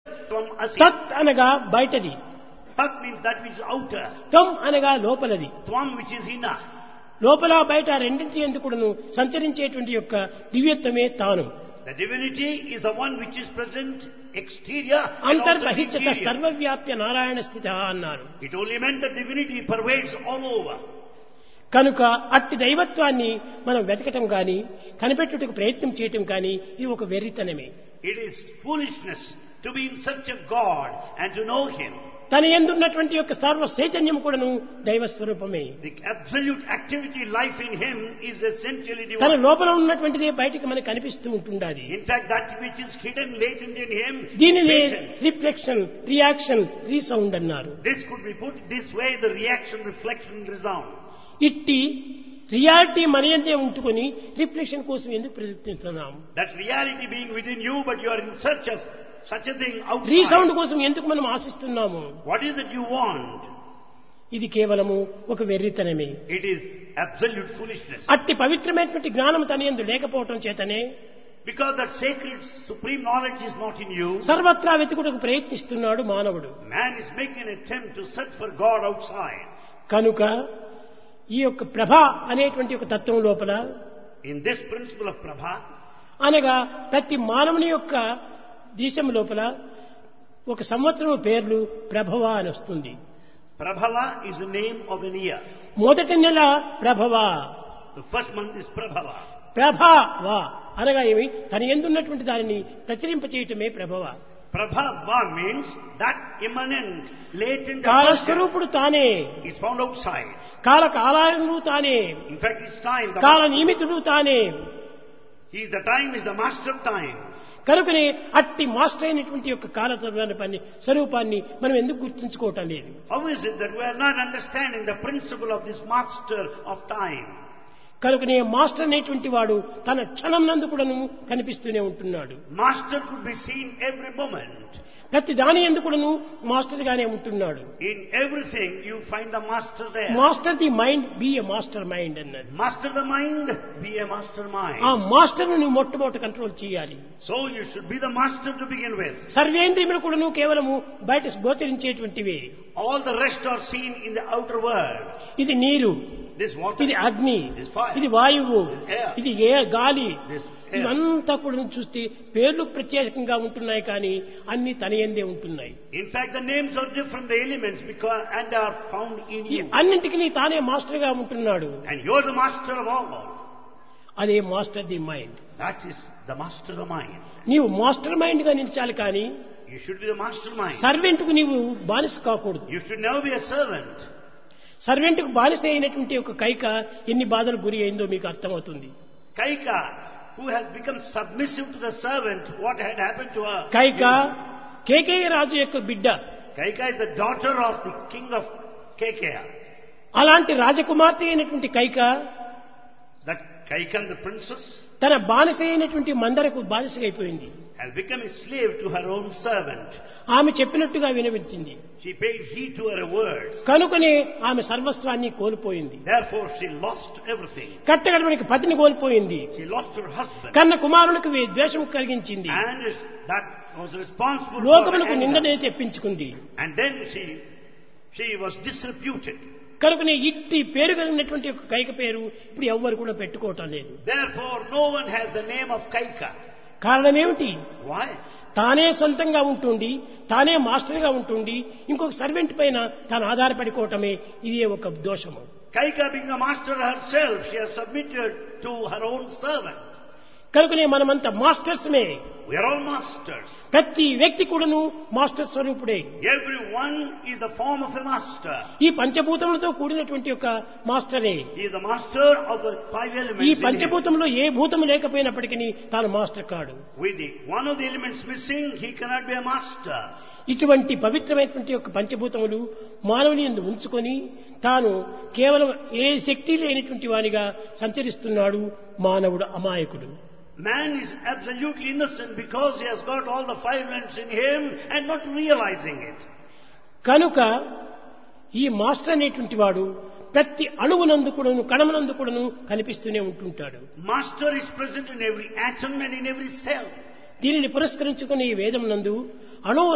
Tvam asi. తత్ అనగా బయటది Tat means that which is outer. త్వం అనగా లోపలది Tvam which is inner. లోపల బయట రెండింటి ఎందుకును సంచరించేటువంటి యొక్క దివ్యత్వమే తాను The divinity is the one which is present exterior and also అంతర్బహిష్యత interior. సర్వవ్యాప్య Narayana స్థిత అన్నారు It only meant that divinity pervades all over. కనుక అట్టి దైవత్వాన్ని మనం వెతకటం కానీ కనిపెట్టుటకు ప్రయత్నం చేయటం కానీ ఇది ఒక వెర్రితనమే It is foolishness to be in search of God and to know Him. తన ఎందున్నటువంటి యొక్క సర్వ చైతన్యం కూడాను దైవ స్వరూపమే The absolute activity life in Him is essentially తన divine. లోపల ఉన్నటువంటిదే బయటికి మనకు కనిపిస్తూ ఉంటుండాలి In fact, that which is hidden latent in Him is దీనినే latent. రిఫ్లెక్షన్ రియాక్షన్ రీసౌండ్ అన్నారు This could be put this way, the reaction, reflection, resound. ఇట్టి reality మనయందే ఉంటుకొని రిఫ్లెక్షన్ కోసం ఎందుకు ప్రయత్నిస్తున్నాం That reality being within you, but you are in search of such a thing resound outside. కోసం ఎందుకు మనం ఆశిస్తున్నాము What is it you want? ఇది కేవలము ఒక వెర్రితనమే It is absolute foolishness. అట్టి పవిత్రమైనటువంటి జ్ఞానం తన ఎందు లేకపోవటం చేతనే Because that sacred supreme knowledge is not in you, సర్వత్రా వెతుకుటకు ప్రయత్నిస్తున్నాడు మానవుడు man is making an attempt to search for God outside. కనుక ఈ యొక్క ప్రభ అనేటువంటి ఒక తత్వం లోపల In this principle of Prabha, అనగా ప్రతి మానవుని యొక్క దేశం లోపల ఒక సంవత్సరం పేర్లు ప్రభవ అని వస్తుంది Prabhava is the name of an year. మొదటి నెల ప్రభవ The first month is Prabhava. ప్రభావ అనగా ఏమి తన ఎందున్నటువంటి దానిని ప్రచురింపచేయటమే ప్రభవ Prabhava means that immanent, latent person కాలస్వరూపుడు తానే is found outside. కాల కాలాయనుడు తానే In fact, it's time. The కాల master. నియమితుడు తానే He is the time, is the master of time. కనుకనే అట్టి మాస్టర్ అయినటువంటి యొక్క కాల పని స్వరూపాన్ని మనం ఎందుకు గుర్తుంచుకోవటం లేదు How is it that we are not understanding the principle of this master of time? కనుకనే మాస్టర్ అనేటువంటి వాడు తన క్షణం నందు కూడాను కనిపిస్తూనే ఉంటున్నాడు Master could be seen every moment. ప్రతి దాని ఎందు కూడాను మాస్టర్ గానే ఉంటున్నాడు In everything, you find the master there. Master the mind be a mastermind అన్నది Master the mind, be a mastermind. ఆ మాస్టర్ నువ్వు మొట్టమొదటి కంట్రోల్ చేయాలి So you should be the master to begin with. సర్వేంద్రియములు కూడాను కేవలము బయట గోచరించేటువంటివే All the rest are seen in the outer world. ఇది నీరు This water, ఇది అగ్ని This fire. ఇది వాయువు This air. ఇది ఏ గాలి this air. ఇవంతా కూడా చూస్తే పేర్లు ప్రత్యేకంగా ఉంటున్నాయి కానీ అన్ని తన ఎందే ఉంటున్నాయి In fact, the names are different, the elements, because and they are found in ఈ you. అన్నింటికి నీ తానే మాస్టర్ గా ఉంటున్నాడు And you're the master of all. అదే master the mind That is the master of the mind. నీవు mastermind గా నిలిచాలి కానీ You should be the mastermind. Servant కు నీవు బానిస కాకూడదు You should never be a servant. Servant కు బానిస అయినటువంటి ఒక కైక ఎన్ని బాధలు గురి అయిందో మీకు అర్థమవుతుంది Kaika, who has become submissive to the servant, what had happened to her? Kaika కేకేయ రాజు యొక్క బిడ్డ Kaika is the daughter of the king of Kekeya. అలాంటి రాజకుమార్తె అయినటువంటి Kaika That Kaika, the princess, తన బానిస అయినటువంటి మందరకు బానిసగా అయిపోయింది has become a slave to her own servant. ఆమె చెప్పినట్టుగా వినవించింది She paid heed to her words. కనుకనే ఆమె సర్వస్వాన్ని కోల్పోయింది Therefore, she lost everything. కట్టగడవనికి పతిని కోల్పోయింది She lost her husband. కన్న కుమారులకు వే- ద్వేషం కలిగించింది And that was responsible for లోకములకు anger. నిందనే తెప్పించుకుంది And then she, she was disreputed. కనుకనే ఇట్టి పేరు కలిగినటువంటి ఒక కైక పేరు ఇప్పుడు ఎవ్వరు కూడా పెట్టుకోవటం లేదు Therefore, no one has the name of Kaika. కారణం ఏమిటి Why? తానే సొంతంగా ఉంటుండి తానే మాస్టర్గా ఉంటుండి ఇంకొక సర్వెంట్ పైన తాను ఆధారపడికోవటమే ఇది ఒక దోషము Kaika being the master herself, she has submitted to her own servant. కనుకనే మనమంతా మాస్టర్స్మే We are all masters. ప్రతి వ్యక్తి కూడాను మాస్టర్ స్వరూపుడే Everyone is the form of a master. ఈ పంచభూతములతో కూడినటువంటి ఒక మాస్టరే He is the master of the five ఈ elements. in him. పంచభూతంలో ఏ భూతము లేకపోయినప్పటికీ తాను మాస్టర్ కాడు With the, one of the elements missing, he cannot be a master. ఇటువంటి పవిత్రమైనటువంటి యొక్క పంచభూతములు మానవుని యందు ఉంచుకొని తాను కేవలం ఏ శక్తి లేనటువంటి వానిగా సంచరిస్తున్నాడు మానవుడు అమాయకుడు Man is absolutely innocent because he has got all the five elements in him and not realizing it. కనుక ఈ మాస్టర్ అనేటువంటి వాడు ప్రతి అణువునందు కూడాను కణమునందు కూడాను కనిపిస్తూనే ఉంటుంటాడు Master is present in every atom and in every cell. దీనిని పురస్కరించుకుని ఈ వేదం నందు అణువు